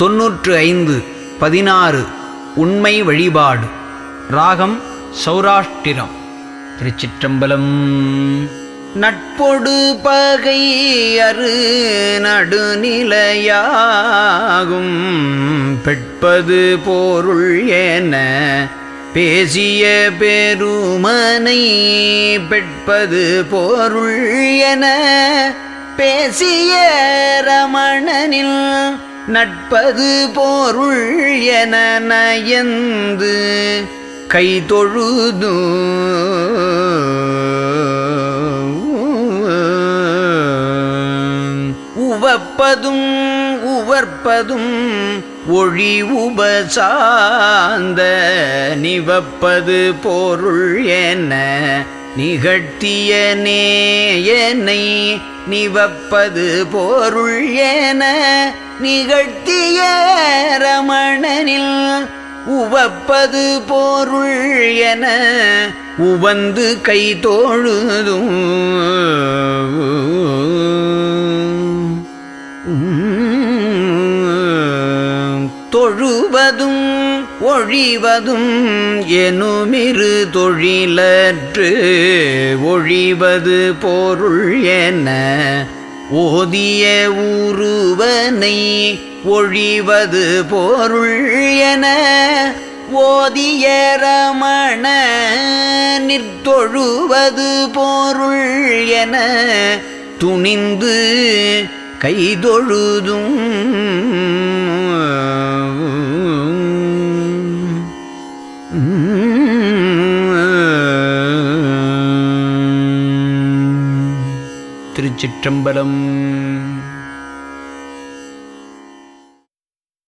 தொன்னூற்று ஐந்து பதினாறு உண்மை வழிபாடு ராகம் சௌராஷ்டிரம் திருச்சிற்றம்பலம் நட்பொடு பகை அரு நடுநிலையாகும் பெட்பது பொருள் என பேசிய பெருமனை பெட்பது பொருள் என பேசிய ரமணனில் நட்பது பொருள் என நயந்து கை தொழுது உவப்பதும் உவர்ப்பதும் ஒளி உபசாந்த நிவப்பது பொருள் என நிகழ்த்திய நேயனை நிவப்பது பொருள் என நிகழ்த்திய ரமணனில் உவப்பது பொருள் என உவந்து கை தோழுதும் தொழுவதும் ஒழிவதும் எனுமிரு தொழிலற்று ஒழிவது பொருள் என ஓதிய உருவனை ஒழிவது பொருள் என ஓதிய ரமண நிற்தொழுவது பொருள் என துணிந்து கைதொழுதும் திருச்சிற்றம்பலம்